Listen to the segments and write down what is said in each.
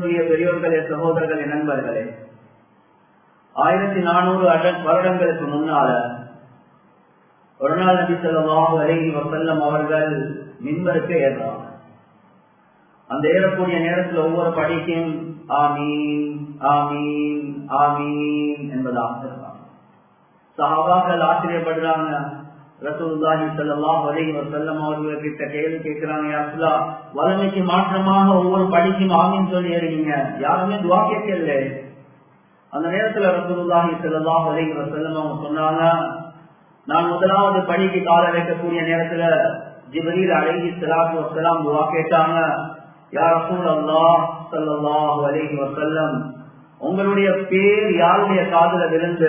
கண்ணியத்துக்குரிய பெரியோர்களே சகோதரர்களே நண்பர்களே ஆயிரத்தி நானூறு வருடங்களுக்கு முன்னால ஒரு நாள் நபி சொல்லாஹு அலஹி வசல்லம் அவர்கள் மின்பருக்கு ஏறாங்க அந்த ஏறக்கூடிய நேரத்தில் ஒவ்வொரு படிக்கும் ஆமீன் ஆமீன் ஆமீன் என்பதாக இருப்பாங்க சஹாபாக்கள் ஆச்சரியப்படுறாங்க ரசூலுல்லாஹி ஸல்லல்லாஹு அலைஹி வஸல்லம் அவர்கள் கிட்ட கேள்வி கேட்கிறாங்க யா ரசூலா வலமைக்கு மாற்றமாக ஒவ்வொரு படிக்கும் ஆமீன் சொல்லி ஏறீங்க யாருமே துவா கேட்கல அந்த நேரத்துல ரசூலுல்லாஹி ஸல்லல்லாஹு அலைஹி வஸல்லம் அவங்க சொன்னாங்க நான் முதலாவது படிக்கு கால வைக்கக்கூடிய நேரத்துல ஜிப்ரீல் அலைஹி ஸலாத்து வஸலாம் துவா கேட்டாங்க யா ரசூலல்லாஹ் ஸல்லல்லாஹு அலைஹி வஸல்லம் உங்களுடைய பேர் யாருடைய காதுல விழுந்து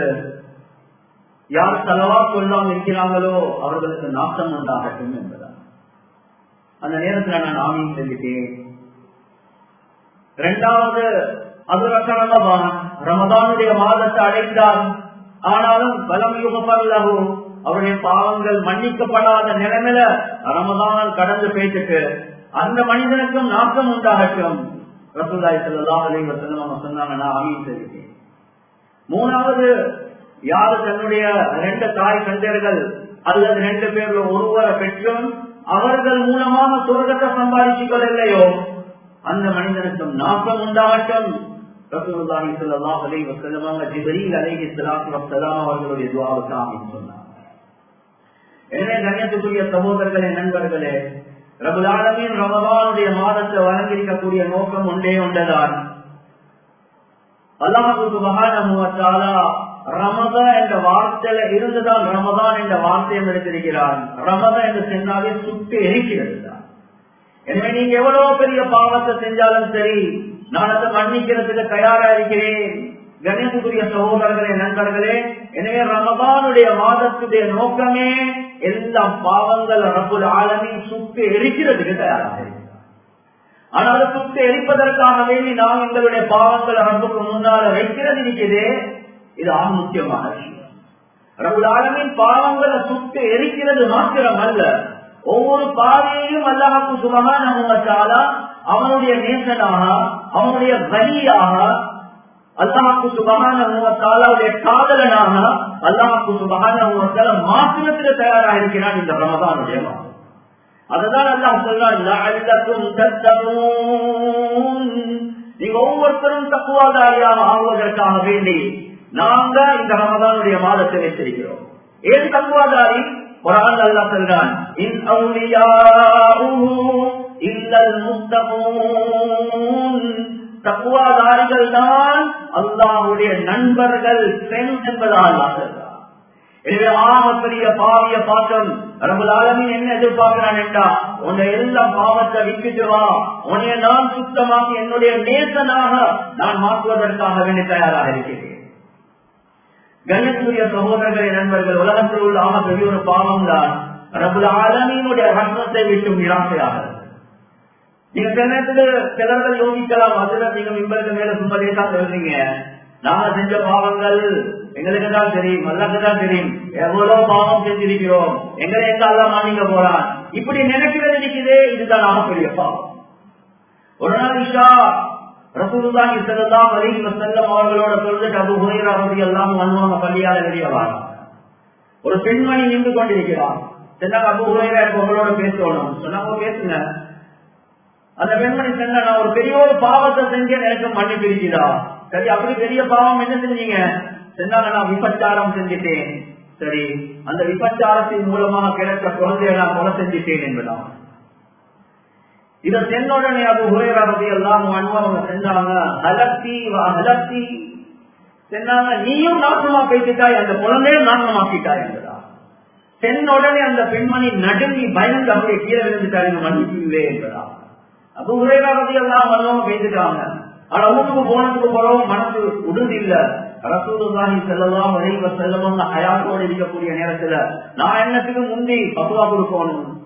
யார் செலவா சொல்லாம இருக்கிறாங்களோ அவர்களுக்கு நாட்டம் உண்டாகட்டும் என்பதா அந்த நேரத்துல நான் ஆமீன் சொல்லிட்டேன் இரண்டாவது அது ரமதான் ரமதானுடைய மாதத்தை அடைந்தார் ஆனாலும் பலம் யுகமல்லவோ அவருடைய பாவங்கள் மன்னிக்கப்படாத நிலைமையில ரமதானால் கடந்து போயிட்டு அந்த மனிதனுக்கும் நாட்டம் உண்டாகட்டும் ரசூலாய் செல்லலாம் அலை வசனம் அவங்க சொன்னாங்க நான் ஆமீன் சொல்லிட்டேன் மூணாவது யாரு தன்னுடைய ரெண்டு தாய் தந்தையர்கள் அல்லது ரெண்டு பேர்ல ஒருவரை பெற்றும் அவர்கள் மூலமாக சொர்க்கத்தை சம்பாதிச்சுக் கொள்ளலையோ அந்த மனிதனுக்கும் நாசம் உண்டாகட்டும் ரசூலுல்லாஹி ஸல்லல்லாஹு அலைஹி வஸல்லம் ஜிப்ரீல் அலைஹி ஸலாத்து வஸலாம் அவர்களுடைய துஆவுக்கு ஆமீன் சொன்னார் எனவே கண்ணியத்துக்குரிய சகோதரர்களே நண்பர்களே ரபுல் ஆலமீன் ரமதானுடைய மாதத்தை வழங்கியிருக்கக்கூடிய நோக்கம் ஒன்றே ஒன்றுதான் அல்லாஹு சுபஹானஹு வ தஆலா ரமதா என்ற வார்த்தையில இருந்துதான் ரமதான் என்ற வார்த்தையும் எடுத்திருக்கிறான் ரமதா என்று சொன்னாலே சுட்டு எரிக்கிறது தான் எனவே நீங்க எவ்வளவு பெரிய பாவத்தை செஞ்சாலும் சரி நான் அதை மன்னிக்கிறதுக்கு தயாரா இருக்கிறேன் கணேசத்துக்குரிய சகோதரர்களே நண்பர்களே எனவே ரமதானுடைய மாதத்துடைய நோக்கமே எல்லா பாவங்கள் ரப்புல் ஆலமி சுட்டு எரிக்கிறதுக்கு தயாராக இருக்கிறார் ஆனால் அதை சுட்டு எரிப்பதற்காக வேண்டி நாம் எங்களுடைய பாவங்கள் ரப்புக்கு முன்னால வைக்கிறது இருக்கிறதே இது ஆக முக்கியமான விஷயம் ரபுல் ஆலமின் பாவங்களை சுட்டு எரிக்கிறது மாத்திரம் அல்ல ஒவ்வொரு பாதையையும் அல்லாஹு சுபகான அவனுடைய நேசனாக அவனுடைய பலியாக அல்லாஹு சுபகான காதலனாக அல்லாஹு சுபகான மாற்றத்தில் தயாராக இருக்கிறான் இந்த ரமதானுடைய மாதம் அதுதான் அல்லாஹ் சொல்றான் நீங்க ஒவ்வொருத்தரும் தக்குவாதாரியாக ஆகுவதற்காக வேண்டி நாங்க இந்த ரமதானுடைய மாதத்தை வைத்திருக்கிறோம் ஏன் தக்குவாதாரி குரான் அல்லா சொல்றான் இன் அவுலியாஹு இல்லல் முத்தகூன் தக்குவாதாரிகள் தான் அல்லாஹ்வுடைய நண்பர்கள் பெண் என்பதால் அல்லாஹ் சொல்றான் எனவே ஆகப்பெரிய பாவிய பாக்கம் ரபுலாலமின் என்ன எதிர்பார்க்கிறான் என்றா உன்னை எல்லா பாவத்தை விட்டுட்டு வா உன்னை நான் சுத்தமாக என்னுடைய நேசனாக நான் மாற்றுவதற்காக வேண்டி தயாராக இருக்கிறேன் கண்ணியத்துடைய சகோதரர்களை நண்பர்கள் உலகத்தில் உள்ள ஆக பெரிய ஒரு பாவம் தான் ரபுல் ஆலமீனுடைய ரத்னத்தை விட்டு நிராசையாக நீங்க சில நேரத்துக்கு சிலர்கள் யோகிக்கலாம் அதுல நீங்க மிம்பருக்கு மேல சும்மதே தான் சொல்றீங்க நாங்க செஞ்ச பாவங்கள் எங்களுக்கு தான் தெரியும் அல்லாக்கு தான் தெரியும் எவ்வளவு பாவம் செஞ்சிருக்கிறோம் எங்களை எங்க எல்லாம் மாணிங்க போறான் இப்படி நினைக்கிறது இருக்குதே இதுதான் ஆகப்பெரிய பாவம் ஒரு நாள் இஷா ரசூலுல்லாஹி ஸல்லல்லாஹு அலைஹி வஸல்லம் அவர்களோட சொல்லிட்டு அபூ ஹுரைரா ரலியல்லாஹு அன்ஹு பள்ளியால வெளியே வராங்க ஒரு பெண்மணி நின்று கொண்டிருக்கிறார் சொன்னாங்க அபூ ஹுரைரா உங்களோட பேசணும் சொன்னாங்க பேசுங்க அந்த பெண்மணி சொன்ன நான் ஒரு பெரிய ஒரு பாவத்தை செஞ்சேன் எனக்கு மன்னிப்பு இருக்குதா சரி அப்படி பெரிய பாவம் என்ன செஞ்சீங்க சொன்னாங்க நான் விபச்சாரம் செஞ்சுட்டேன் சரி அந்த விபச்சாரத்தின் மூலமாக கிடைத்த குழந்தையை நான் கொலை செஞ்சுட்டேன் என்பதான் இத சென்னுடனே அது உரையாடத்தை எல்லாம் அவங்க செஞ்சாங்க அலர்த்தி அலர்த்தி சென்னாங்க நீயும் நாசமா பேசிட்டாய் அந்த குழந்தையும் நாசமாக்கிட்டாய் என்பதா சென்ன உடனே அந்த பெண்மணி நடுங்கி பயந்து அப்படியே கீழே விழுந்துட்டாய் மன்னிப்பு என்பதா அது உரையாடத்தை எல்லாம் வல்லவங்க பேசிட்டாங்க ஆனா வீட்டுக்கு போனதுக்கு போறவும் மனசு உடுந்து இல்ல ரசூலுல்லாஹி செல்லலாம் வரைவ செல்லவும் ஹயாத்தோடு இருக்கக்கூடிய நேரத்துல நான் என்னத்துக்கு முந்தி பசுவா கொடுக்கணும்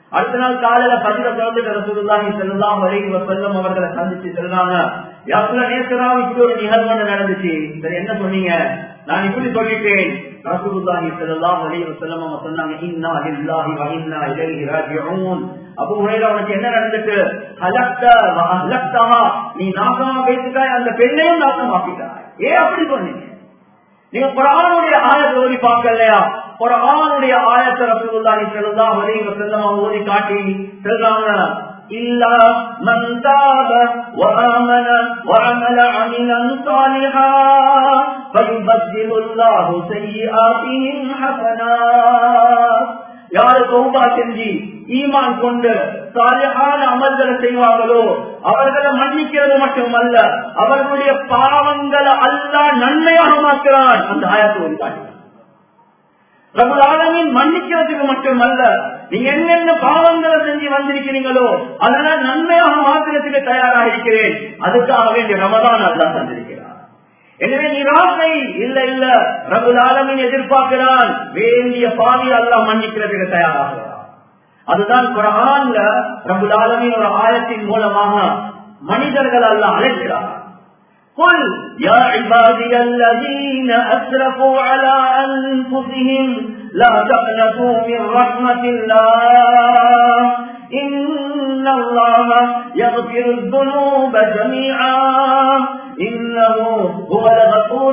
அடுத்த நாள் காலையில பதில பிறந்துட்டு ரசூலுல்லாஹி ஸல்லல்லாஹு அலைஹி வஸல்லம் அவர்களை சந்திச்சு சொல்றாங்க யாருல நேசரா இப்படி ஒரு நிகழ்வு ஒண்ணு நடந்துச்சு சரி என்ன சொன்னீங்க நான் இப்படி சொல்லிட்டேன் ரசூலுல்லாஹி ஸல்லல்லாஹு அலைஹி வஸல்லம் அவங்க சொன்னாங்க இன்னா லில்லாஹி வ இன்னா இலைஹி ராஜிஊன் அபூ ஹுரைரா உனக்கு என்ன நடந்துட்டு ஹலக்த வ அஹ்லக்தஹா நீ நாசமா பேசிட்டாய் அந்த பெண்ணையும் நாசமாக்கிட்டாய் ஏன் அப்படி சொன்னீங்க நீங்க குரானுடைய ஆயத்தை ஓதி பார்க்கலையா குரானுடைய ஆயத்தை ரசூலுல்லாஹி ஸல்லல்லாஹு அலைஹி வஸல்லம் ஓதி காட்டி சொல்றாங்க إلا من تاب وآمن وعمل عملا صالحا فيبدل الله سيئاتهم حسنات யாரு தௌபா செஞ்சு ஈமான் கொண்டு சாலிஹான அமல்களை செய்வார்களோ அவர்களை மன்னிக்கிறது மட்டுமல்ல அவர்களுடைய பாவங்களை அல்லா நன்மையாக மாற்றுறான் அந்த ஆயத்தை ஒரு காட்டு பிரபுல் ஆலமின் மன்னிக்கிறதுக்கு மட்டுமல்ல நீங்க என்னென்ன பாவங்களை செஞ்சு வந்திருக்கிறீங்களோ அதனால நன்மையாக மாற்றுறதுக்கு தயாராக இருக்கிறேன் அதுக்காக வேண்டிய ரமதான் அல்லா தந்திருக்கிறார் எனவே நிராசை இல்ல இல்ல ரபுல் ஆலமின் எதிர்பார்க்கிறான் வேண்டிய பாவி அல்லா மன்னிக்கிறதுக்கு தயாராகிறார் அதுதான் குரான்ல ரபுல் ஆலமின் ஒரு ஆயத்தின் மூலமாக மனிதர்கள் அல்ல அழைக்கிறார் قل يا عبادي الذين أسرفوا على أنفسهم لا تقنطوا من رحمة الله إن الله يغفر الذنوب جميعا إنه هو الغفور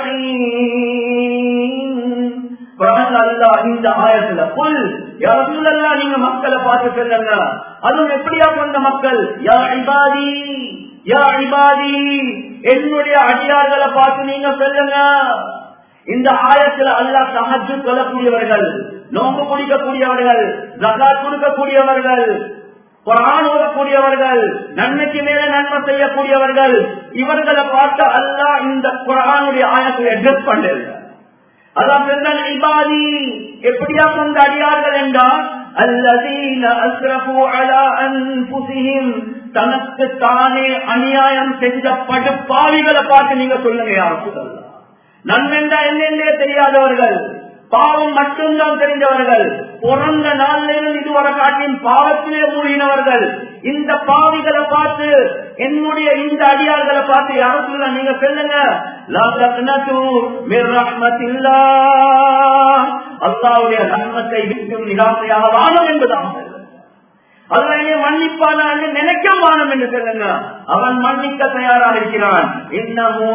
الرحيم குரான் அல்லாஹ் இந்த ஆயத்துல புல் யாருல்லா நீங்க மக்களை பார்த்து சொல்லுங்க அதுவும் எப்படியா கொண்ட மக்கள் யா இபாதி யா இபாதி என்னுடைய அடியார்களை பார்த்து நீங்க சொல்லுங்க இந்த ஆயத்துல அல்லாஹ் சஹஜு சொல்லக்கூடியவர்கள் நோம்பு குடிக்கக்கூடியவர்கள் ஜகாத் கொடுக்கக்கூடியவர்கள் குரான் ஓதக்கூடியவர்கள் நன்மைக்கு மேல நன்மை செய்யக்கூடியவர்கள் இவர்களை பார்த்து அல்லாஹ் இந்த குரானுடைய ஆயத்தை அட்ஜஸ்ட் பண்ணல அதான் இபாதி எப்படியா கொண்ட அடியார்கள் என்றால் அல்லதீன அஸ்ரஃபு அலா அன்புசிஹிம் தனக்கு தானே அநியாயம் செஞ்ச படுப்பாவிகளை பார்த்து நீங்க சொல்லுங்க யாருக்கு நன்மென்றா என்னென்னே தெரியாதவர்கள் பாவம் மட்டும்தான் தெரிந்தவர்கள் பிறந்த நாளிலிருந்து இதுவரை காட்டின் பாவத்திலே மூழ்கினவர்கள் இந்த பாவிகளை பார்த்து என்னுடைய இந்த அடியார்களை பார்த்து யாருக்குள்ள நீங்க சொல்லுங்க அல்லாவுடைய தர்மத்தை விட்டும் நிராசையாக வாழும் என்பதாக அதனை மன்னிப்பான நினைக்க வானம் என்று சொல்லுங்க அவன் மன்னிக்க தயாராக இருக்கிறான் என்னமோ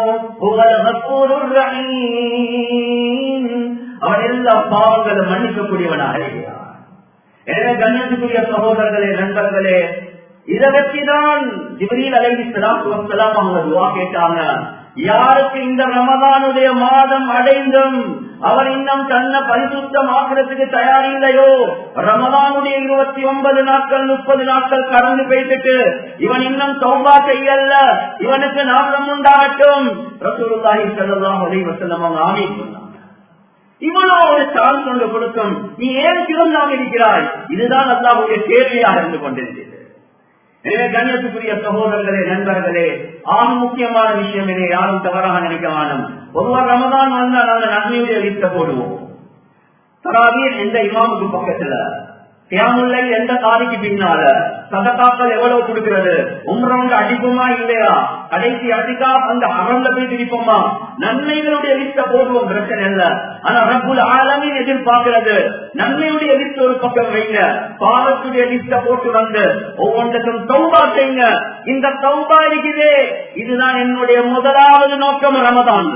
அவன் எல்லா பாவங்களும் மன்னிக்கக்கூடியவனாக இருக்கிறான் எனவே கண்ணியத்துக்குரிய சகோதரர்களே நண்பர்களே இதை வச்சுதான் ஜிப்ரீல் அலைஹி ஸலாத்து வஸலாம் அவங்க துஆ கேட்டாங்க யாருக்கு இந்த ரமதானுடைய மாதம் அடைந்தும் அவர் இன்னும் தன்னை பரிசுத்தமாக்குறதுக்கு தயாரில்லையோ ரமதானுடைய இருபத்தி ஒன்பது நாட்கள் முப்பது நாட்கள் கடந்து போயிட்டு இவன் இன்னும் சௌபா செய்யல இவனுக்கு நாசம் உண்டாகட்டும் ரசூலுல்லாஹி ஸல்லல்லாஹு அலைஹி வஸல்லம் அவங்க ஆமீன் சொன்னாங்க இவ்வளவு ஒரு சான்ஸ் கொண்டு கொடுக்கும் நீ ஏன் சிறந்தாமல் இருக்கிறாய் இதுதான் அல்லாவுடைய கேள்வியாக இருந்து கொண்டிருக்கிறது எனவே கண்ணியத்துக்குரிய சகோதரர்களே நண்பர்களே ஆக முக்கியமான விஷயம் இதை யாரும் தவறாக நினைக்க வேணும் ஒருவர் ரமதான் வந்தால் நாங்கள் நன்மையுடைய லிஸ்ட போடுவோம் தராவீர் எந்த இமாமுக்கு பக்கத்துல தியாமுல்லை எந்த தாரிக்கு பின்னால சதகாக்கள் எவ்வளவு கொடுக்கிறது உம்ரவங்க அடிக்குமா இல்லையா கடைசி அடிக்கா அந்த அறந்த போய் திரிப்போமா நன்மைகளுடைய லிஸ்ட போடுவோம் பிரச்சனை இல்ல ஆனா ரப்புல் ஆலமின் எதிர்பார்க்கிறது நன்மையுடைய லிஸ்ட் ஒரு பக்கம் வைங்க பாவத்துடைய லிஸ்ட போட்டு வந்து ஒவ்வொன்றுக்கும் தௌபா செய்யுங்க இந்த தௌபா இருக்குதே இதுதான் என்னுடைய முதலாவது நோக்கம் ரமதான்ல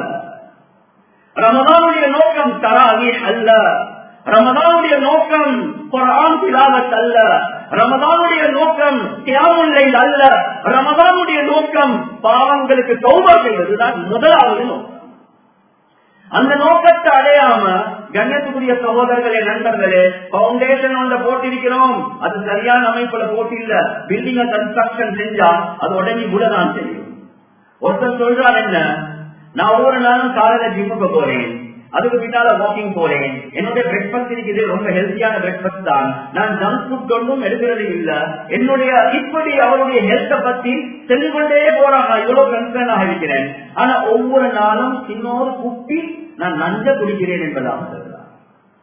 ரமதானுடைய நோக்கம் தராவி அல்ல ரமதானுடைய நோக்கம் குரான் திலாவத் அல்ல ரமதானுடைய நோக்கம் தியாமுல்லை அல்ல ரமதானுடைய நோக்கம் பாவங்களுக்கு சௌபா செய்வதுதான் முதலாவது நோக்கம் அந்த நோக்கத்தை அடையாம கண்ணியத்துக்குரிய சகோதரர்களே நண்பர்களே பவுண்டேஷன் ஒன்றை போட்டிருக்கிறோம் அது சரியான அமைப்புல போட்டி இல்ல பில்டிங்க கன்ஸ்ட்ரக்ஷன் செஞ்சா அது உடனே கூடதான் செய்யும் ஒருத்தர் சொல்றார் என்ன நான் ஒவ்வொரு நாளும் காலையில ஜிம்முக்கு போறேன் அதுக்கு பின்னால வாக்கிங் போறேன் என்னுடைய பிரேக்ஃபாஸ்ட் இருக்குது ரொம்ப ஹெல்த்தியான பிரேக்ஃபாஸ்ட் தான் நான் ஜங்க் ஃபுட் ஒன்றும் எடுக்கிறது இல்ல என்னுடைய இப்படி அவருடைய ஹெல்த்தை பத்தி சென்று கொண்டே போறாங்க இவ்வளவு கன்சர்னாக இருக்கிறேன் ஆனா ஒவ்வொரு நாளும் இன்னொரு குப்பி நான் நஞ்ச குடிக்கிறேன் என்பதாக சொல்றார்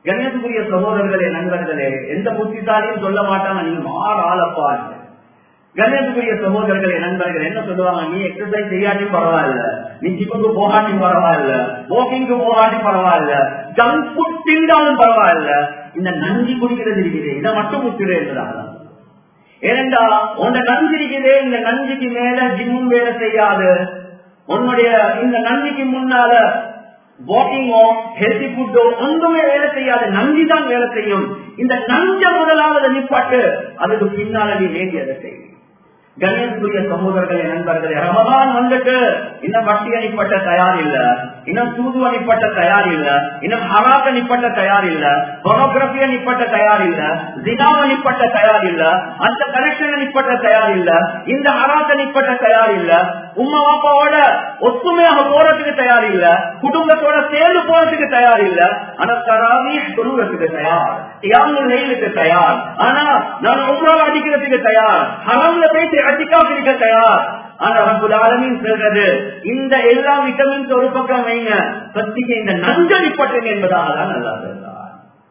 கண்ணியத்துக்குரிய சகோதரர்களே நண்பர்களே எந்த புத்திசாலியும் சொல்ல மாட்டாங்க நீங்க மாற ஆளப்பா கண்ணியத்துக்குரிய சகோதரர்களே நண்பர்கள் என்ன சொல்லுவாங்க நீ எக்ஸசைஸ் செய்யாட்டி பரவாயில்ல நீ ஜிம்முக்கு போகாட்டி பரவாயில்ல வாக்கிங்க்கு போகாட்டி பரவாயில்ல ஜங்க் ஃபுட் திண்டாலும் பரவாயில்ல இந்த நஞ்சி குடிக்கிறது இருக்குது இதை மட்டும் முற்றிடு என்றாங்க ஏனென்றா உன்னை நஞ்சு இருக்குதே இந்த நஞ்சுக்கு மேல ஜிம்மும் வேலை செய்யாது உன்னுடைய இந்த நஞ்சுக்கு முன்னால வாக்கிங்கோ ஹெல்தி ஃபுட்டோ ஒன்றுமே வேலை செய்யாது நஞ்சி தான் வேலை செய்யும் இந்த நஞ்ச முதலாவது நிப்பாட்டு அதுக்கு பின்னால நீ வேண்டியதை செய்யும் கணேசனுடைய சகோதரர்களே நண்பர்களே ரமதான் வந்துட்டு இன்னும் வட்டி அணிப்பட்ட தயார் இல்ல இன்னும் சூது அணிப்பட்ட தயார் இல்ல இன்னும் ஹராத் அணிப்பட்ட தயார் இல்ல பொனோகிராபி அணிப்பட்ட தயார் இல்ல தினாம் அணிப்பட்ட தயார் இல்ல அந்த கனெக்ஷன் அணிப்பட்ட தயார் இல்ல இந்த ஹராத் அணிப்பட்ட தயார் இல்ல உமா பாப்பாவோட ஒத்துமையாக போறதுக்கு தயார் இல்ல குடும்பத்தோட சேர்ந்து போறதுக்கு தயார் இல்ல ஆனா தராவி சொல்லுறதுக்கு தயார் யாரு நெய்லுக்கு தயார் ஆனா நான் உங்களால் அடிக்கிறதுக்கு தயார் ஹரம்ல பேசி அடிக்காம இருக்க தயார் ஆனா ரப்புல் ஆலமீன் சொல்றது இந்த எல்லா விட்டமின்ஸ் ஒரு பக்கம் வைங்க சத்திக்கு இந்த நஞ்சடிப்பட்டது என்பதாக தான் நல்லா சொல்றார்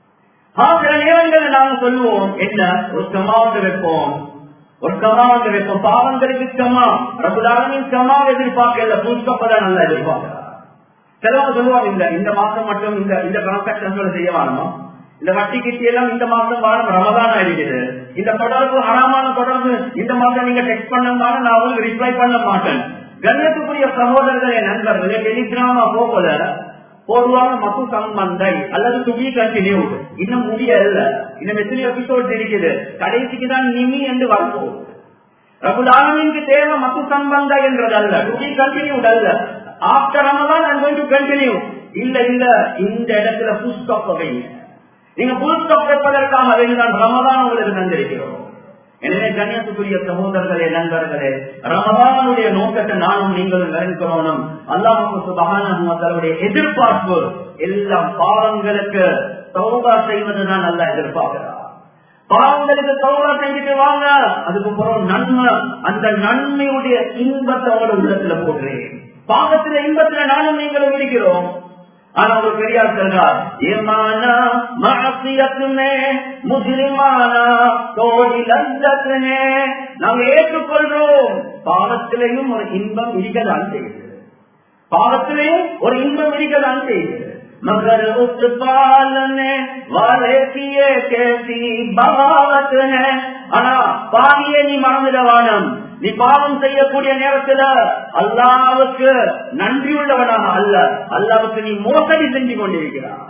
சில நேரங்களில் நாங்க சொல்லுவோம் என்ன ஒரு கமாவது வைப்போம் ஒரு கமாவது வைப்போம் பாவங்களுக்கு கமா ரப்புல் ஆலமீன் கமா எதிர்பார்க்கல பூஸ்கப்பதான் நல்லா எதிர்பார்க்கிறார் சிலவங்க சொல்லுவாங்க இந்த இந்த மாசம் மட்டும் இந்த இந்த டிரான்சாக்சன் செய்ய வேணுமா இந்த வட்டி கிட்டி எல்லாம் இந்த மாசம் வாரம் ரமதான் ஆயிடுது இந்த தொடர்பு அறமான தொடர்பு இந்த மாசம் நீங்க டெக்ஸ்ட் பண்ண நான் அவங்களுக்கு ரிப்ளை பண்ண மாட்டேன் கண்ணியத்துக்குரிய சகோதரர்களே நண்பர்களே டெலிகிராமா போகல போடுவாங்க மத்து சம்பந்தை அல்லது துபி கண்டினியூ இன்னும் முடியல இன்னும் எத்தனை எபிசோட் இருக்குது கடைசிக்கு தான் நிமி என்று வரப்போகுது ரகுலாமிக்கு தேவை மத்து சம்பந்தா என்றது அல்ல துபி கண்டினியூ அல்ல after Ramadan I'm going to continue இல்ல இல்ல இந்த இடத்துல புஸ்தக வைங்க நீங்க புதுஸ்டாப் வைப்பதற்காக வேண்டிதான் ரமதான் உங்களுக்கு தந்திருக்கிறோம் எனவே கண்ணியத்துக்குரிய சகோதரர்களே நண்பர்களே ரமதானுடைய நோக்கத்தை நானும் நீங்களும் நினைக்கிறோம் அல்லாஹு சுபகானுடைய எதிர்பார்ப்பு எல்லா பாவங்களுக்கு சௌகா செய்வதுதான் நல்லா எதிர்பார்க்கிறார் பாவங்களுக்கு சௌகா செஞ்சுட்டு வாங்க அதுக்கப்புறம் நன்மை அந்த நன்மையுடைய இன்பத்தை அவங்களோட உள்ளத்துல போடுறேன் பாவத்துல இன்பத்துல நானும் நீங்களும் இருக்கிறோம் ஆனா ஒரு பெரியார் சொல்றார் ஏமானா மாசியத்துமே முஸ்லிமானா தோழி லஞ்சத்துமே நாங்க ஏற்றுக்கொள்றோம் பாவத்திலையும் ஒரு இன்பம் இருக்கதான் செய்யுது பாவத்திலையும் ஒரு இன்பம் இருக்கதான் செய்யுது मगर उस पालने वाले किए कैसी बगावत है ஆனா பாவியே நீ மறந்துடவானம் நீ பாவம் செய்யக்கூடிய நேரத்துல அல்லாவுக்கு நன்றி உள்ளவனாக அல்ல அல்லாவுக்கு நீ மோசடி செஞ்சு கொண்டிருக்கிறாய்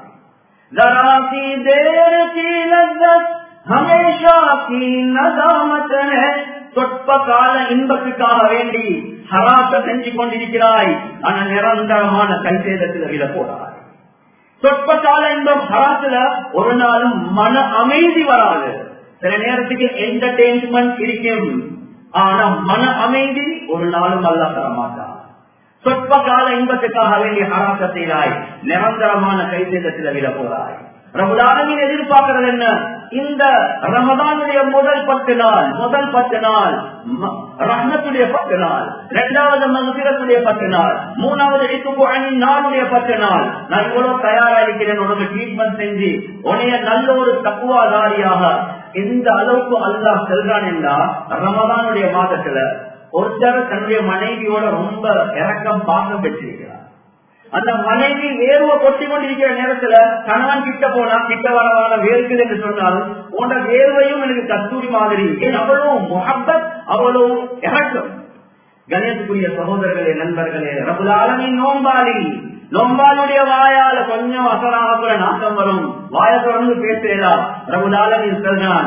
ஜராசி தேர் கி லzzத் ஹமேஷா கி நதாமத் है சொற்ப கால இன்பத்துக்காக வேண்டி ஹராச செஞ்சு கொண்டிருக்கிறாய் ஆனா நிரந்தரமான கைசேதத்தில் விட போறாய் சொற்ப கால இன்பம் ஹராத்துல ஒரு நாளும் மன அமைதி வராது சில நேரத்துக்கு என்டர்டெயின்மெண்ட் இருக்கும் ஆனா மன அமைதி ஒரு நாளும் அல்ல தரமாட்டான் சொற்ப கால இன்பத்துக்காக வேண்டிய ஹராச செய்தாய் நிரந்தரமான கைசேதத்தில் விட போறாய் ரமதானின் எதிர்பார்க்கிறது என்ன இந்த ரமதானுடைய முதல் பத்து நாள் முதல் பத்து நாள் ரஹ்மத்துடைய பத்து நாள் இரண்டாவது மகசிரத்துடைய பத்து நாள் மூணாவது இத்துக்குழனின் நாளுடைய பத்து நாள் நான் இவ்வளவு தயாரா இருக்கிறேன் உனக்கு ட்ரீட்மெண்ட் செஞ்சு உனைய நல்ல ஒரு தக்குவாதாரியாக எந்த அளவுக்கு அல்லாஹ் செல்றான் என்றா ரமதானுடைய மாதத்துல ஒருத்தர் தன்னுடைய மனைவியோட ரொம்ப இறக்கம் பாசம் பெற்றிருக்கிறார் அந்த மனைவி வேர்வை கொட்டி கொண்டிருக்கிற நேரத்துல கணவன் கிட்ட போனா கிட்ட வரவான வேர்க்குது என்று சொன்னாலும் உன்னோட வேர்வையும் எனக்கு கஸ்தூரி மாதிரி ஏன் அவ்வளவு முகப்பத் அவ்வளவு இறக்கம் கணேசுக்குரிய சகோதரர்களே நண்பர்களே ரபுலாலமின் நோம்பாளி நோம்பாளுடைய வாயால கொஞ்சம் அசராக கூட நாட்டம் வரும் வாய தொடர்ந்து பேசலா ரபுலாலமின் சொல்றான்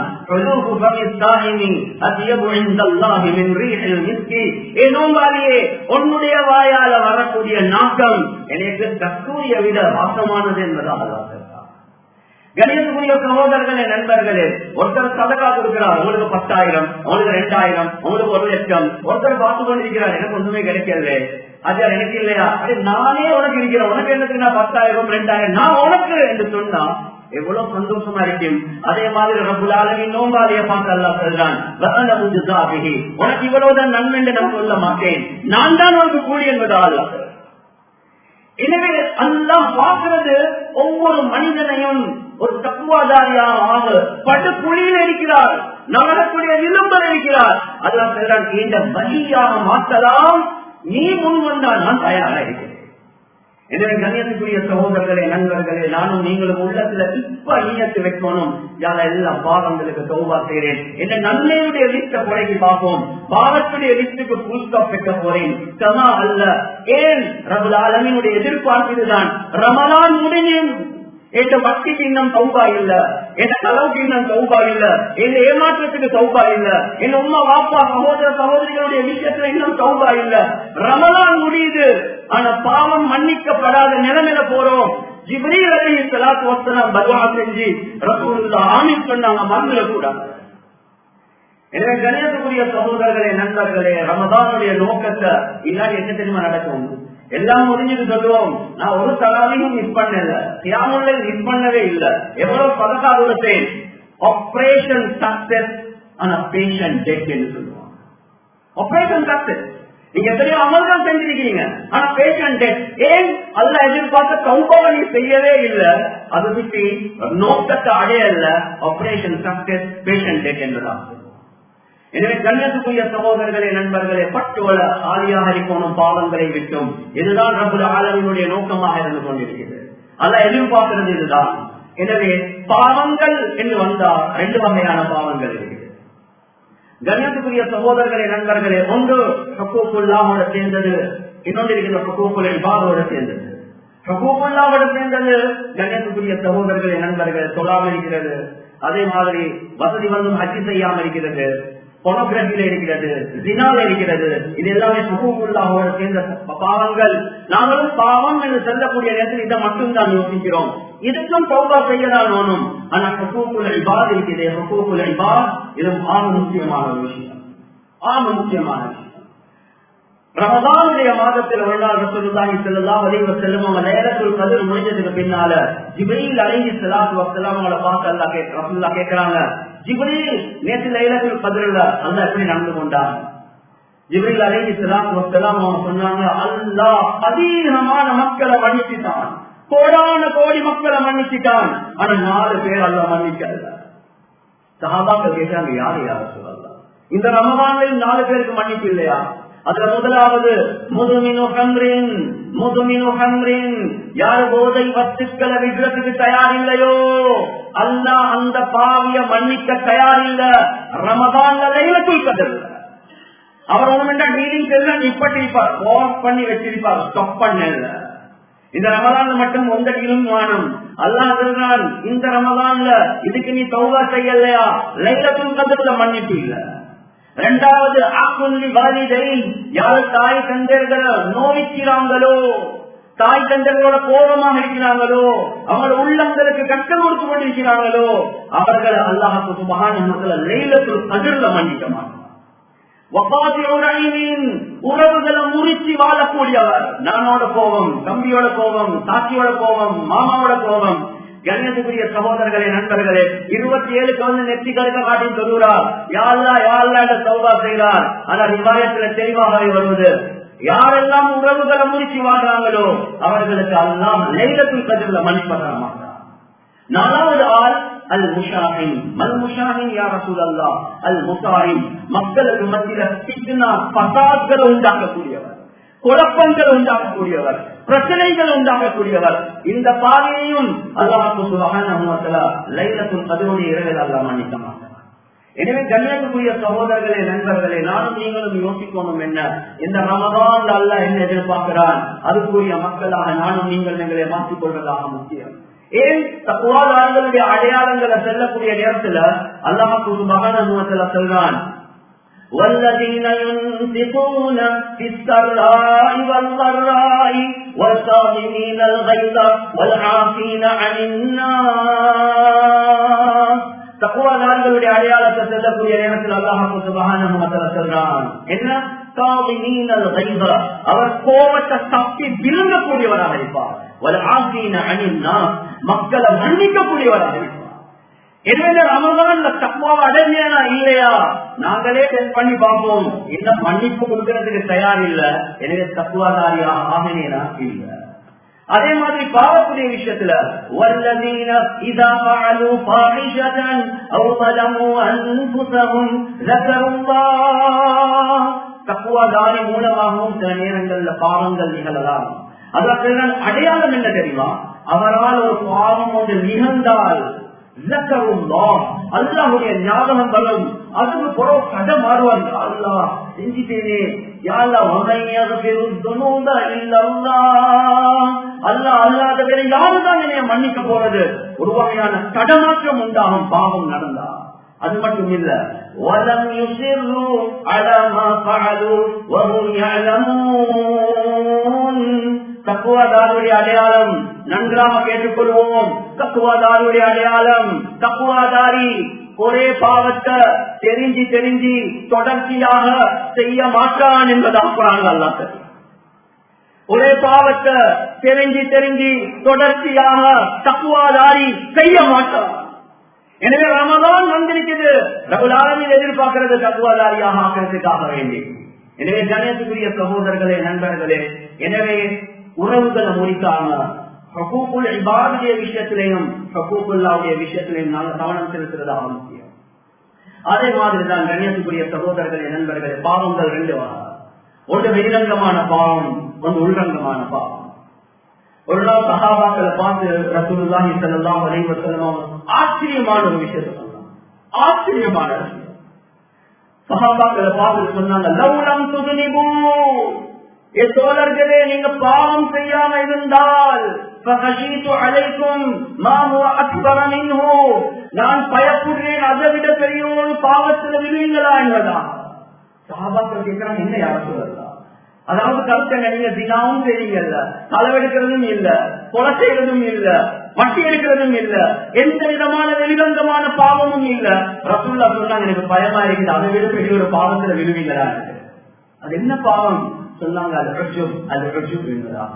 உன்னுடைய வாயால வரக்கூடிய நாட்டம் எனக்கு கஸ்தூரிய விட வாசமானது என்பதாக கணேசனுடைய சகோதரர்களே நண்பர்களே ஒருத்தர் சதக்கா கொடுக்கிறார் உங்களுக்கு பத்தாயிரம் உங்களுக்கு ரெண்டாயிரம் உங்களுக்கு ஒரு லட்சம் ஒருத்தர் பார்த்து கொண்டிருக்கிறார் எனக்கு ஒண்ணுமே கிடைக்கல அது எனக்கு இல்லையா அது நானே உனக்கு இருக்கிறேன் உனக்கு எனக்கு நான் பத்தாயிரம் ரெண்டாயிரம் நான் உனக்கு என்று சொன்னா எவ்வளவு சந்தோஷமா இருக்கும் அதே மாதிரி ரபுலாலமி நோம்பாலிய பார்த்து அல்லா சொல்றான் உனக்கு இவ்வளவுதான் நன்மை என்று நான் சொல்ல மாட்டேன் நான் தான் உனக்கு கூலி என்பதால் எனவே அல்லாஹ் பார்க்கிறது ஒவ்வொரு மனிதனையும் ஒரு தக்குவாதாரியாக ஆக பட்டு குழியில் இருக்கிறார் நகரக்கூடிய விளம்பரம் இருக்கிறார் அதான் சொல்றான் இந்த வழியாக மாற்றலாம் நீ முன் வந்தால் நான் தயாராக இருக்கிறேன் எனவே கண்ணியத்துக்குரிய சகோதரர்களே நண்பர்களே நானும் நீங்களும் உள்ளத்துல இப்ப நீயத்து வைக்கணும் யார எல்லாம் பாவங்களுக்கு சௌபா செய்கிறேன் என்ன நன்மையுடைய லிஸ்ட குறைக்கு பார்ப்போம் பாவத்துடைய லிஸ்டுக்கு புதுஸ்டாப் வைக்க போறேன் கமா அல்ல ஏன் ரபுல் ஆலமினுடைய எதிர்பார்ப்பு இதுதான் ரமலான் முடிஞ்சும் என் பக்திக்கு இன்னும் சௌபா இல்ல என் கலவுக்கு இன்னும் சௌபா இல்ல என் ஏமாற்றத்துக்கு சௌபா இல்ல என் உமா வாப்பா சகோதர சகோதரிகளுடைய விஷயத்துல இன்னும் சௌபா இல்ல ரமலான் முடியுது ஆனா பாவம் மன்னிக்கப்படாத நிலைமையில போறோம் ஜிப்ரீல் அலி சலாத்து வசலாம் பகவா செஞ்சு ரசூலுல்லா ஆமீன் சொன்னாங்க மறந்துட கூடாது எனவே கணேசக்குரிய சகோதரர்களே நண்பர்களே ரமதானுடைய நோக்கத்தை இல்லாட்டி என்ன தெரியுமா நடக்கும் எல்லாம் முடிஞ்சது சொல்லுவோம் நான் ஒரு தலாவையும் மிஸ் பண்ணல தியாமுள்ள மிஸ் பண்ணவே இல்லை எவ்வளவு பதக்கா கொடுத்தேன் ஆபரேஷன் சக்சஸ் ஆனா பேஷன் டெட் என்று சொல்லுவாங்க ஆபரேஷன் சக்சஸ் நீங்க எத்தனையோ அமல்கள் செஞ்சிருக்கீங்க ஆனா பேஷன் டெட் ஏன் அல்ல எதிர்பார்த்த கௌபாவை நீ செய்யவே இல்லை அது விட்டு நோக்கத்தை அடையல ஆபரேஷன் சக்சஸ் பேஷன் டெட் என்றுதான் எனவே கண்ணத்துக்குரிய சகோதரர்களே நண்பர்களே பட்டுவல ஆதியாக இருக்கணும் பாவங்களை விட்டும் இதுதான் நம்முடைய ஆளுமையுடைய நோக்கமாக இருந்து கொண்டிருக்கிறது அல்ல எதிர்பார்க்கிறது இதுதான் எனவே பாவங்கள் என்று வந்தால் ரெண்டு வகையான பாவங்கள் இருக்குது கண்ணியத்துக்குரிய சகோதரர்களே நண்பர்களே ஒன்று ஹக்கூக்குல்லாவோட சேர்ந்தது இன்னொன்று இருக்கிற ஹக்கூக்குல் இபாதோட சேர்ந்தது ஹக்கூக்குல்லாவோட சேர்ந்தது கண்ணியத்துக்குரிய சகோதரர்களே நண்பர்கள் சொல்லாமல் இருக்கிறது அதே மாதிரி வசதி வந்தும் ஹஜ்ஜி செய்யாமல் இருக்கிறது பொனோகிராபியில இருக்கிறது ஜினால இருக்கிறது இது எல்லாமே சுகூக்குள்ளாவோட சேர்ந்த பாவங்கள் நாங்களும் பாவம் என்று சொல்லக்கூடிய நேரத்தில் இதை மட்டும்தான் யோசிக்கிறோம் இதுக்கும் சௌபா செய்யதான் வேணும் ஆனா ஹக்கூக்குல இபாத் இருக்குது ஹக்கூக்குல இபாத் இது ஆக முக்கியமான ஒரு விஷயம் ஆக முக்கியமான விஷயம் ரமதானுடைய மாதத்தில் ஒரு நாள் ரசூலுல்லாஹி ஸல்லல்லாஹு அலைஹி வஸல்லம் அவங்க லைலத்துல் கத்ர் முடிஞ்சதுக்கு பின்னால ஜிப்ரீல் அலைஹி ஸலாத்து வஸலாம் அவங்கள பார்த்து அல்லாஹ் கேக்க ரசூலுல்லாஹ் கேக்குறாங்க ஜிப்ரீல் நேத்து லைலத்துல் கத்ர்ல அல்லாஹ் எப்படி நடந்து கொண்டான் ஜிப்ரீல் அலைஹி ஸலாத்து வஸலாம் அவங்க சொன்னாங்க அல்லாஹ் அதிகமான மக்களை மன்னிச்சிட்டான் கோடான கோடி மக்களை மன்னிச்சிட்டான் ஆனா நாலு பேர் அல்லாஹ் மன்னிக்கல சஹாபாக்கள் கேட்டாங்க யாரு யாரு சொல்லலாம் இந்த ரமதானில் நாலு பேருக்கு மன்னிப்பு இல்லையா அதுல முதலாவது முதுமினு ஹம்ரின் முதுமினு ஹம்ரின் யார் போதை வத்துக்களை விடுறதுக்கு தயார் இல்லையோ அல்ல அந்த பாவிய மன்னிக்க தயார் இல்ல ரமதான்ல லைலத்துல் கதர் அவர் ஒண்ணுமெண்டா மீட்டிங் எல்லாம் நிப்பட்டிருப்பார் ஆஃப் பண்ணி வச்சிருப்பார் ஸ்டாப் பண்ணல இந்த ரமதான்ல மட்டும் ஒன்றடியிலும் வானம் அல்லாஹ் சொல்றான் இந்த ரமதான்ல இதுக்கு நீ தௌவா செய்யலையா லைலத்துல் கதர்ல மன்னிப்பு இல்லை ரெண்டாவது ஆக்குள்ளி வாலிதை யார் தாய் தந்தர்களை நோய்க்கிறாங்களோ தாய் தந்தர்களோட கோபமாக இருக்கிறாங்களோ அவங்களோட உள்ளங்களுக்கு கஷ்டம் கொடுத்து கொண்டிருக்கிறாங்களோ அவர்களை அல்லாஹுக்கு சுபகான மக்களை லைலத்தில் கதிர்ல மன்னிக்க மாட்டார் உறவுகளை முறிச்சு வாழக்கூடியவர் நானோட கோபம் தம்பியோட கோபம் சாட்சியோட கோபம் மாமாவோட கோபம் கண்ணியத்துக்குரிய சகோதரர்களே நண்பர்களே இருபத்தி ஏழுக்கு வந்து நெத்தி கருக்க காட்டி சொல்லுறார் யாழ்லா யாழ்லா என்ற சௌபா செய்கிறார் ஆனா ரிவாயத்துல தெளிவாகவே வருவது யாரெல்லாம் உறவுகளை முறிச்சு வாழ்றாங்களோ அவர்களுக்கு எல்லாம் லைலத்துல் கதிர்ல மன்னிப்பதா மாட்டார் நாலாவது ஆள் அல் முஷாஹின் மல் முஷாஹின் யார் ரசூல் அல்லா அல் முசாஹின் மக்களுக்கு மத்தியில பித்னா பசாத்களை உண்டாக்கக்கூடியவர் குழப்பங்கள் உண்டாகக்கூடியவர் பிரச்சனைகள் உண்டாகக்கூடியவர் இந்த பாதையையும் அல்லாஹு சுபகான லைலத்துல் கதிரோடைய இரவில் அல்லா மன்னிக்க மாட்டார் எனவே கண்ணியத்துக்குரிய சகோதரர்களே நண்பர்களே நானும் நீங்களும் யோசிக்கணும் என்ன இந்த ரமதான் அல்ல என்ன எதிர்பார்க்கிறான் அதுக்குரிய மக்களாக நானும் நீங்கள் எங்களை மாற்றிக் கொள்வதாக முக்கியம் ஏன் தக்குவாதாரங்களுடைய அடையாளங்களை செல்லக்கூடிய நேரத்துல அல்லாஹு மகான சொல்றான் والذين ينفقون في السراء والضراء والصابرين الغيظ والعافين عن الناس தக்குவாதாரிகளுடைய அடையாளத்தை செல்லக்கூடிய நேரத்தில் அல்லாஹு சுபகான சொல்றான் என்ன அவர் கோபத்தை தப்பி விழுங்கக்கூடியவராக இருப்பார் ஒரு ஆசீன அணின்னா மக்களை மன்னிக்கக்கூடியவராக இருப்பார் எனவே ரமதான்ல தப்பாவை அடைஞ்சேனா இல்லையா நாங்களே டெஸ்ட் பண்ணி பார்ப்போம் என்ன மன்னிப்பு கொடுக்கறதுக்கு தயார் இல்ல எனவே தப்புவாதாரியா ஆகினேனா இல்ல அதே மாதிரி பாவக்கூடிய விஷயத்துல والذين إذا فعلوا فاحشة أو ظلموا أنفسهم ذكروا الله தக்குவாதாரி மூலமாகவும் சில நேரங்கள்ல பாவங்கள் நிகழலாம் அதற்கு அடையாளம் என்ன தெரியுமா அவரால் ஒரு பாவம் ஒன்று நிகழ்ந்தால் அல்லாஹுடைய ஞாபகம் வரும் அதுக்கு புறம் கதை மாறுவாங்க அல்லா செஞ்சிட்டேனே யாழ்லா வகையாக பெரும் அல்லா அல்லாத வேற யாருதான் என்னைய மன்னிக்க போறது ஒரு வகையான தடமாற்றம் உண்டாகும் பாவம் நடந்தா அது மட்டும் இல்ல وَلَمْ يُصِرُّوا عَلَى مَا فَعَلُوا وَهُمْ يَعْلَمُونَ தக்குவாதாருடைய அடையாளம் நன்றாக கேட்டுக்கொள்வோம் தக்குவாதாருடைய அடையாளம் தக்குவாதாரி ஒரே பாவத்தை தெரிஞ்சு தெரிஞ்சு தொடர்ச்சியாக செய்ய மாட்டான் என்பதாக அல்லாஹ் ஒரே பாவத்தை தெரிஞ்சு தெரிஞ்சு தொடர்ச்சியாக தக்குவாதாரி செய்ய மாட்டான் எனவே ரமதான் வந்திருக்குது ரகுலாமில் எதிர்பார்க்கிறது தக்குவாதாரியாக ஆக்கிறதுக்காக வேண்டி எனவே கணேசுக்குரிய சகோதரர்களே நண்பர்களே எனவே உறவுகளை முடிக்காம ஹக்கூக்குள் இபாதுடைய விஷயத்திலையும் ஹக்கூக்குல்லாவுடைய விஷயத்திலையும் நாங்கள் கவனம் செலுத்துறது அவசியம் அதே மாதிரிதான் கண்ணியத்துக்குரிய சகோதரர்களே நண்பர்களே பாவங்கள் ரெண்டு வகை ஒன்று வெளிரங்கமான பாவம் ஒன்று உள்ரங்கமான பாவம் ஒரு நாள் சகாபாக்களை பார்த்து ரசூலுல்லாஹி ஸல்லல்லாஹு அலைஹி வஸல்லம் ஆச்சரியமான ஒரு விஷயத்தை சொன்னாங்க ஆச்சரியமான விஷயம் சகாபாக்களை பார்த்து சொன்னாங்க லவ்லம் துதுனிபூ என் தோழர்களே நீங்க பாவம் செய்யாம இருந்தால் நான் பயப்படுறேன் அதை விட பெரிய ஒரு பாவத்தில் விழுவீங்களா என்பதா சாபாக்கள் கேட்கிறாங்க என்ன யார சொல்லலாம் அதாவது கருத்தை நீங்க தினாவும் செய்யுங்கல்ல களவெடுக்கிறதும் இல்ல கொலை செய்யறதும் இல்ல வட்டி எடுக்கிறதும் இல்ல எந்த விதமான வெளிரங்கமான பாவமும் இல்ல ரசுல்லா சொன்னாங்க எனக்கு பயமா இருக்குது அதை விட பெரிய ஒரு பாவத்துல விழுவீங்களா அது என்ன பாவம் சொன்னாங்க அது ரஜுப் அது ரஜுப் என்பதா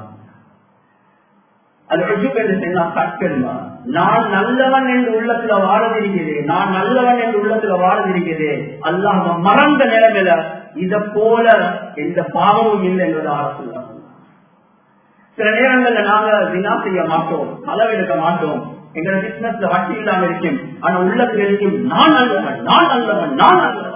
அது ரஜுப் என்று சொன்னா கட்டென்மா நான் நல்லவன் என்று உள்ளத்துல வாழதிருக்கிறேன் நான் நல்லவன் என்று உள்ளத்துல வாழதிருக்கிறேன் அல்லாஹ் மறந்த நிலைமையில இத போல எந்த பாவமும் இல்லை என்பதாக சொல்ல சில நேரங்கள்ல நாங்க வினா செய்ய மாட்டோம் களவெடுக்க மாட்டோம் எங்க பிசினஸ்ல வட்டி இல்லாம இருக்கும் ஆனா உள்ளத்துல இருக்கும் நான் நல்லவன் நான் நல்லவன் நான் நல்லவன்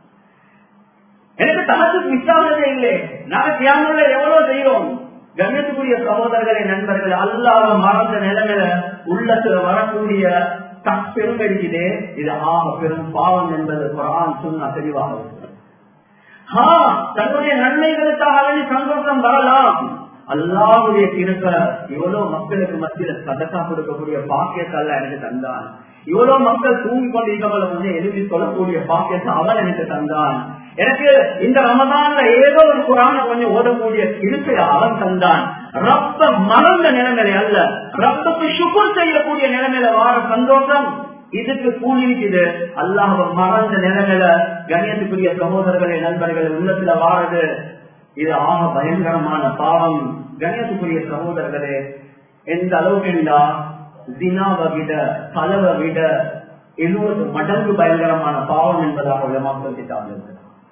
எனக்கு தனக்கு மிஸ் ஆனதே இல்லை நாங்க தியானங்கள எவ்வளவு செய்யறோம் கண்ணியத்துக்குரிய சகோதரர்களே நண்பர்கள் அல்லாத மறந்த நிலைமையில உள்ளத்துல வரக்கூடிய பெரும் இருக்குதே இது ஆக பெரும் பாவம் என்பது குரான் சொன்னா தெளிவாக தன்னுடைய நன்மைகளுக்காக வேண்டி சந்தோஷம் வரலாம் அல்லாவுடைய கிருப்ப இவ்வளவு மக்களுக்கு மத்தியில சதக்கா கொடுக்கக்கூடிய பாக்கியத்தல்ல எனக்கு தந்தான் இவ்வளவு மக்கள் தூங்கி கொண்டிருக்கவளை வந்து எழுதி சொல்லக்கூடிய பாக்கியத்தை அவன் எனக்கு தந்தான் எனக்கு இந்த ரமதான்ல ஏதோ ஒரு குரான கொஞ்சம் ஓடக்கூடிய இருப்பை அவன் தந்தான் ரப்ப மறந்த நிலைமையில அல்ல ரப்பக்கு சுகுர் செய்யக்கூடிய நிலைமையில வார சந்தோஷம் இதுக்கு கூலிக்குது அல்லாஹ் மறந்த நிலைமையில கணியத்துக்குரிய சகோதரர்களே நண்பர்கள் உள்ளத்துல வாரது இது ஆக பயங்கரமான பாவம் கணியத்துக்குரிய சகோதரர்களே எந்த அளவுக்கு என்றா தினாவை விட கலவை விட எழுபது மடங்கு பயங்கரமான பாவம் என்பதாக உலமாக்கள் திட்டாங்க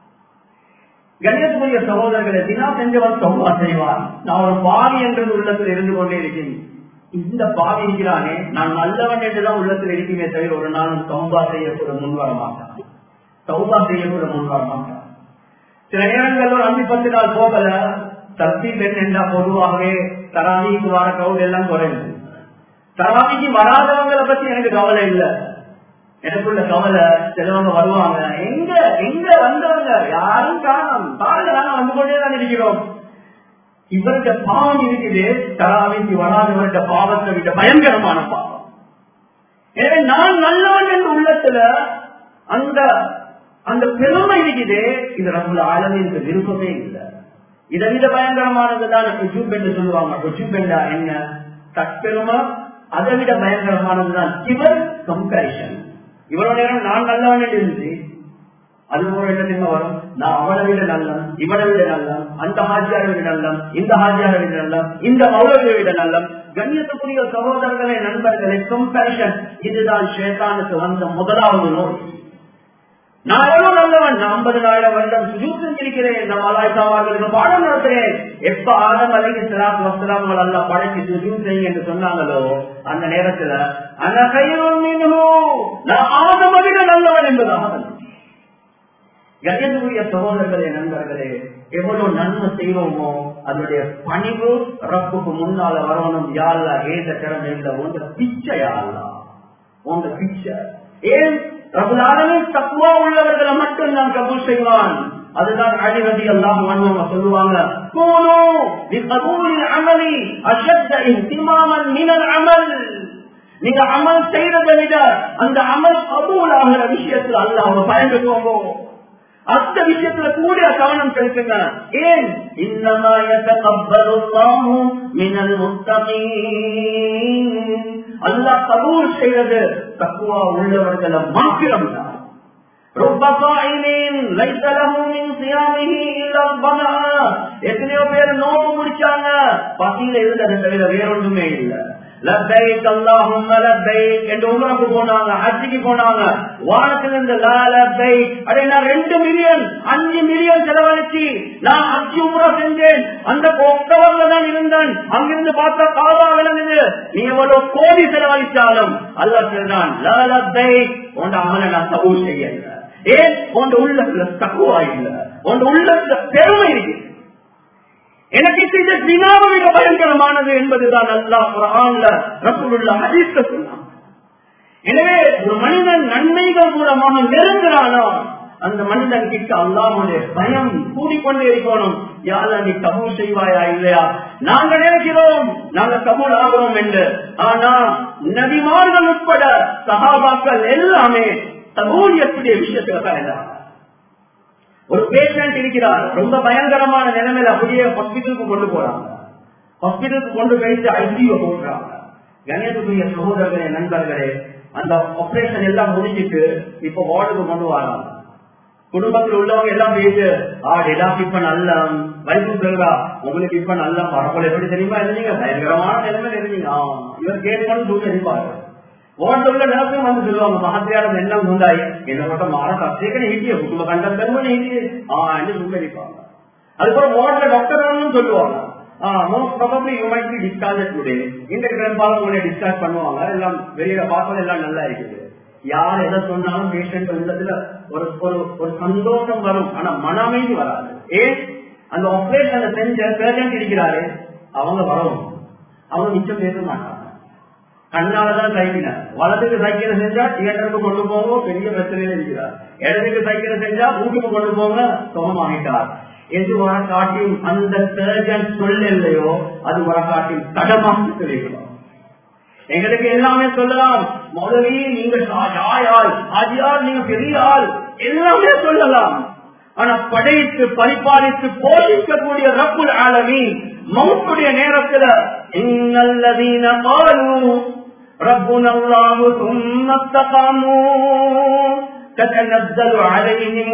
கணேசனுடைய சகோதரர்களை தினா செஞ்சவன் சௌபா செய்வான் நான் ஒரு பாவி என்றது உள்ளத்தில் இருந்து கொண்டே இருக்கேன் இந்த பாவி இருக்கிறானே நான் நல்லவன் என்றுதான் உள்ளத்தில் இருக்குமே தவிர ஒரு நாளும் சௌபா செய்யக்கூட முன்வர மாட்டான் சௌபா செய்யக்கூட முன்வர மாட்டான் சில நேரங்கள் ஒரு அஞ்சு பத்து நாள் போகல தப்பி பெண் என்றா பொதுவாகவே தராவிக்கு வர கவுண்ட் எல்லாம் குறையுது தராவிக்கு வராதவங்களை பத்தி எனக்கு கவலை இல்லை எனக்குள்ள கவலை சிலவங்க வருவாங்க எங்க எங்க வந்தவங்க யாரும் காணும் பாருங்க நாங்க வந்து கொண்டே தான் இருக்கிறோம் இவருடைய பாவம் இருக்குது தராவிக்கு வராதவருடைய பாவத்தை விட பயங்கரமான பாவம் எனவே நான் நல்லவன் என்ற உள்ளத்துல அந்த அந்த பெருமை இருக்குது இது நம்மள அளவிற்கு விருப்பமே இல்லை இதை விட பயங்கரமானதுதான் ருஜூப் என்று சொல்லுவாங்க ருஜூப் என்றா என்ன தற்பெருமை அதை விட பயங்கரமானதுதான் இவர் கம்பேரிஷன் இவ்வளவு நேரம் நான் நல்லவன் இருந்துச்சு அது போல என்ன வரும் நான் அவனை விட நல்லம் இவனை விட நல்லம் அந்த ஹாஜியாரை விட நல்லம் இந்த ஹாஜியாரை விட நல்லம் இந்த மௌலவியை விட நல்லம் கண்ணியத்துக்குரிய சகோதரர்களே நண்பர்களே கம்பேரிஷன் இதுதான் ஷேத்தானுக்கு வந்த முதலாவது நோய் நான் எவ்வளவு நல்லவன் நான் ஐம்பதாயிரம் வருடம் சுஜூத் செஞ்சிருக்கிறேன் இந்த மலாய்க்காவார்களுக்கு பாடம் நடத்துறேன் எப்ப ஆதம் அலைக்கு சிலாத் வஸ்திராமல் எல்லாம் படைச்சு சுஜூத் செய்யுங்க என்று சொன்னாங்களோ அந்த நேரத்துல அந்த கையிலும் நான் ஆதம் விட நல்லவன் என்பதாக கஜனுடைய சகோதரர்களே நண்பர்களே எவ்வளவு நன்மை செய்வோமோ அதனுடைய பணிவு ரப்புக்கு முன்னால வரணும் யாழ்லா ஏத திறமை இல்லை உங்க பிச்சை யாழ்லா உங்க பிச்சை ஏன் ரபுலாலுமே தக்குவா உள்ளவர்களை மட்டும் நான் கபூல் செய்வான் அதுதான் அழிவதி எல்லாம் அவங்க சொல்லுவாங்க கூனு கபூலில் அமலி அஷத்த இஹ்திமாமன் மினல் அமல் நீங்க அமல் செய்யறதை விட அந்த அமல் கபூல் ஆகிற விஷயத்துல அல்ல அவங்க பயந்துக்கோங்க அந்த விஷயத்துல கூட கவனம் செலுத்துங்க ஏன் இன்னமா யதகப்பலுல்லாஹு மினல் முத்தகீன் அல்லாஹ் கபூல் செய்யறது தக்குவா உள்ளவர்களை மாத்திரம் தான் எத்தனையோ பேர் நோம்பு முடிச்சாங்க பசியில இருந்தது தவிர வேறொன்றுமே இல்லை லப்பைக் அல்லாஹும் லப்பைக் என்று உமருக்கு போனாங்க ஹஜ்ஜிக்கு போனாங்க வானத்திலிருந்து லா லப்பைக் அடே நான் ரெண்டு மில்லியன் அஞ்சு மில்லியன் செலவழிச்சு நான் ஹஜ்ஜி உமரா செஞ்சேன் அந்த ஒக்டோபர்ல தான் இருந்தேன் அங்கிருந்து பார்த்தா காவா விளங்குது நீ எவ்வளவு கோடி செலவழிச்சாலும் அல்ல சொல்றான் லா லப்பைக் உண்ட அமலை நான் தகவல் செய்யல ஏன் உண்ட உள்ளத்துல தக்குவா இல்ல உண்ட உள்ளத்துல பெருமை இருக்கு எனக்கு செய்த தினாவை மிக பயங்கரமானது என்பதுதான் அல்லாஹ் குரான்ல ரசூலுல்லாஹ் ஹதீஸ்ல சொன்னான் எனவே ஒரு மனிதன் நன்மைகள் மூலமாக நெருங்குறானோ அந்த மனிதன் கிட்ட அல்லாமுடைய பயம் கூடிக்கொண்டே இருக்கணும் யாரா நீ கபூல் செய்வாயா இல்லையா நாங்க நினைக்கிறோம் நாங்க கபூல் ஆகிறோம் என்று ஆனா நபிமார்கள் உட்பட சகாபாக்கள் எல்லாமே கபூலியக்கூடிய விஷயத்துல தான் ஒரு பேஷண்ட் இருக்கிறார் ரொம்ப பயங்கரமான நிலைமையில அப்படியே ஹாஸ்பிட்டலுக்கு கொண்டு போறாங்க ஹாஸ்பிட்டலுக்கு கொண்டு போயிட்டு ஐசியூ போடுறாங்க கணேசனுடைய சகோதரர்களே நண்பர்களே அந்த ஆபரேஷன் எல்லாம் முடிஞ்சிட்டு இப்ப வார்டுக்கு கொண்டு வராங்க குடும்பத்தில் உள்ளவங்க எல்லாம் போயிட்டு ஆ டெடாக் இப்ப நல்ல வைப்பு சொல்றா உங்களுக்கு இப்ப நல்ல பரப்பல் எப்படி தெரியுமா இருந்தீங்க பயங்கரமான நிலைமையில இருந்தீங்க இவர் கேட்கணும் தூக்கம் இருப்பாரு ಓಟಲ್ಲ ನೆನಪು ಒಂದು ಸುಲಭ ಮಹತ್ಯಾರ ಎಲ್ಲ ಮುಂದಾಯಿ என்ன மட்டும் மாற கஷ்டக்கே ஹிட்டிய குடும்ப கண்ட பெருமனை ஹிட்டி ஆ என்று சும்மரிப்பாங்க அதுக்கப்புறம் ஓட்டல டாக்டர் சொல்லுவாங்க most probably you might be discharge today இந்த பெரும்பாலும் உங்களை டிஸ்சார்ஜ் பண்ணுவாங்க எல்லாம் வெளியில பார்த்தது எல்லாம் நல்லா இருக்குது யார் எதை சொன்னாலும் பேஷண்ட் உள்ளதுல ஒரு ஒரு ஒரு சந்தோஷம் வரும் ஆனா மன அமைதி வராது ஏன் அந்த ஆபரேஷன் செஞ்ச பேஷண்ட் இருக்கிறாரு அவங்க வரணும் அவங்க மிச்சம் பேச மாட்டாங்க கண்ணாலதான் சைக்கிள் வலதுக்கு சைக்கிள் செஞ்சா தியேட்டருக்கு கொண்டு போவோம் பெரிய பிரச்சனையில இருக்கிறார் இடத்துக்கு சைக்கிள் செஞ்சா வீட்டுக்கு கொண்டு போங்க சுகமாகிட்டார் எது வர காட்டியும் அந்த சர்ஜன் சொல்ல இல்லையோ அது வர காட்டியும் கடமாக தெரிவிக்கணும் எங்களுக்கு எல்லாமே சொல்லலாம் முதலி நீங்க ஆயாள் ஆஜியார் நீங்க பெரிய ஆள் எல்லாமே சொல்லலாம் ஆனா படைத்து பரிபாலித்து போஷிக்கக்கூடிய ரப்புல் ஆலமி மவுத்துடைய நேரத்துல இன்னல்லதீன காலு ربنا الله ثم استقاموا تتنزل عليهم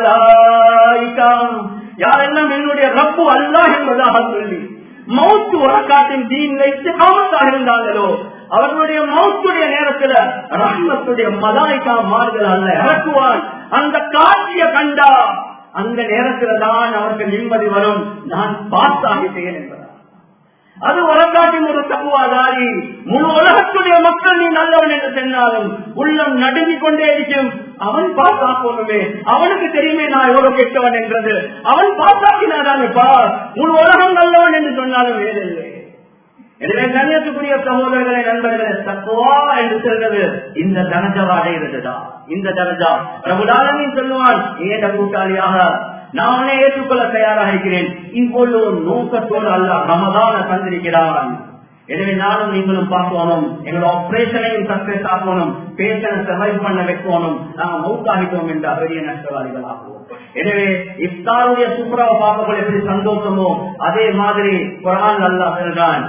الملائكة யாரெல்லாம் என்னுடைய ரப்பு அல்லாஹ் என்பதாக சொல்லி மௌத்து வரக்காட்டின் தீன்ல இஸ்திகாமத்தாக இருந்தாங்களோ அவர்களுடைய மௌத்துடைய நேரத்துல ரஹ்மத்துடைய மலாய்க்கா மாறுதல் அல்ல இறக்குவான் அந்த காட்சியை கண்டா அந்த நேரத்துல தான் அவருக்கு நிம்மதி வரும் நான் பார்த்தாகிட்டேன் என்பதால் அது உலகாட்டின் ஒரு தப்புவாதாரி முழு உலகத்துடைய மக்கள் நீ நல்லவன் என்று சொன்னாலும் உள்ளம் நடுங்கிக் கொண்டே இருக்கும் அவன் பாசா போகணுமே அவனுக்கு தெரியுமே நான் எவ்வளவு கெட்டவன் என்றது அவன் பாசாக்கினாதானே பார் முழு உலகம் நல்லவன் என்று சொன்னாலும் வேறில்லை எனவே கண்ணியத்துக்குரிய சகோதரர்களை நண்பர்களே தக்குவா என்று சொல்றது இந்த தனஜவா அடைகிறதுதான் இந்த தனஜா பிரபுதாலமின் சொல்லுவான் ஏத கூட்டாளியாக நானே ஏற்றுக்கொள்ள தயாராக இருக்கிறேன் இவ்வொரு ஒரு நோக்கத்தோடு அல்ல ரமதான தந்திருக்கிறான் எனவே நானும் நீங்களும் பார்க்கணும் எங்களோட ஆபரேஷனையும் சக்சஸ் ஆகணும் பேஷனை சர்வைவ் பண்ண வைக்கணும் நாங்க மவுத்தாகிட்டோம் என்ற பெரிய நஷ்டவாதிகள் ஆகுவோம் எனவே இஃப்தாருடைய சுப்ராவை பார்க்கக்கூடிய எப்படி சந்தோஷமோ அதே மாதிரி குரான் அல்லா சொல்றான்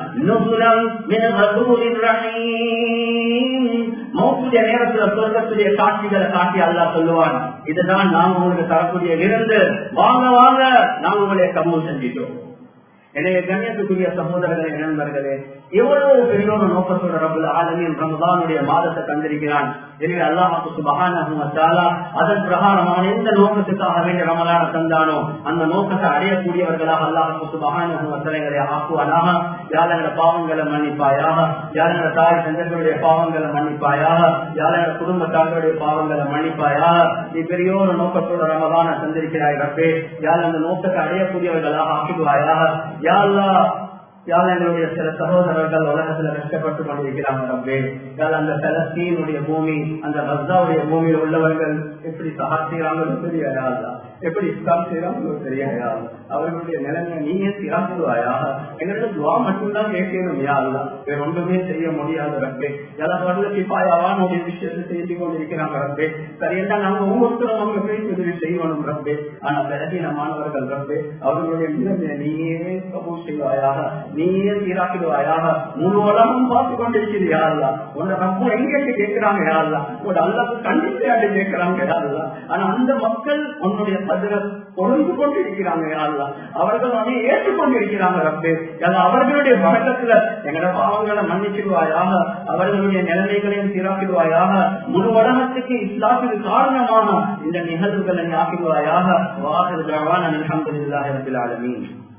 மௌத்துடைய நேரத்துல சொர்க்கத்துடைய காட்சிகளை காட்டி அல்லா சொல்லுவான் இதுதான் நாங்க உங்களுக்கு தரக்கூடிய இருந்து வாங்க வாங்க நாங்க உங்களை கம்மு செஞ்சிட்டோம் எனவே கண்ணியத்துக்குரிய சகோதரர்களே நண்பர்களே எவ்வளவு பெரிய ஒரு நோக்கத்தோட ரபுல் ஆலமின் ரமதானுடைய மாதத்தை தந்திருக்கிறான் எனவே அல்லாஹாக்கு சுபகான அதன் பிரகாரமான எந்த நோக்கத்துக்காக வேண்டிய ரமலான தந்தானோ அந்த நோக்கத்தை அடையக்கூடியவர்களாக அல்லாஹாக்கு சுபகான ஆக்குவானாக யாழங்கள பாவங்களை மன்னிப்பாயாக யாழங்கள தாய் தந்தர்களுடைய பாவங்களை மன்னிப்பாயாக யாழங்கள குடும்பத்தார்களுடைய பாவங்களை மன்னிப்பாயாக நீ பெரிய ஒரு நோக்கத்தோட ரமதான தந்திருக்கிறாய் ரப்பே யாழ் அந்த நோக்கத்தை அடையக்கூடியவர்களாக ஆக்கிடுவாயாக யாழ்லா யாழ் எங்களுடைய சில சகோதரர்கள் உலகத்துல கஷ்டப்பட்டு கொண்டிருக்கிறாங்க ரப்பே யாழ் அந்த பலஸ்தீனுடைய பூமி அந்த ரஸ்தாவுடைய பூமியில் உள்ளவர்கள் எப்படி சகா செய்யறாங்களோ தெரியாதா எப்படி இஸ்லாம் செய்யறாங்களோ தெரியாதா அவர்களுடைய நிலைமை நீயே சீராக்குவாயா எங்களுக்கு துவா மட்டும்தான் கேட்கணும் யாருலாம் வேற ஒன்றுமே செய்ய முடியாத ரப்பே எல்லாரோட சிப்பாயாவான ஒரு விஷயத்தை செய்து கொண்டிருக்கிறாங்க ரப்பே சரியென்றா நாங்க ஒவ்வொருத்தரும் அவங்க பேசி உதவி செய்யணும் ரப்பே ஆனா பலகீனமானவர்கள் ரப்பே அவர்களுடைய நிலைமையை நீயே கபூர் செய்வாயாக நீயே சீராக்கிடுவாயாக முழு உலகம் பார்த்து கொண்டிருக்கிறது யாருலாம் உன்னை ரப்ப எங்க கேட்கிறாங்க யாருலாம் ஒரு அல்லது கண்டிப்பாக கேட்கிறாங்க யாருலாம் ஆனா அந்த மக்கள் உன்னுடைய பதில பொருந்து கொண்டிருக்கிறாங்க யாருலாம் அவர்கள் வந்து ஏற்றுக்கொண்டிருக்கிறாங்க ரப்பே அவர்களுடைய பழக்கத்துல எங்களோட பாவங்களை மன்னிச்சிடுவாயாக அவர்களுடைய நிலைமைகளையும் சீராக்கிடுவாயாக முழு உலகத்துக்கு இஸ்லாத்துக்கு காரணமான இந்த நிகழ்வுகளை ஆக்கிடுவாயாக வாசல் அலமதுல்லாஹி ரபில் ஆலமீன்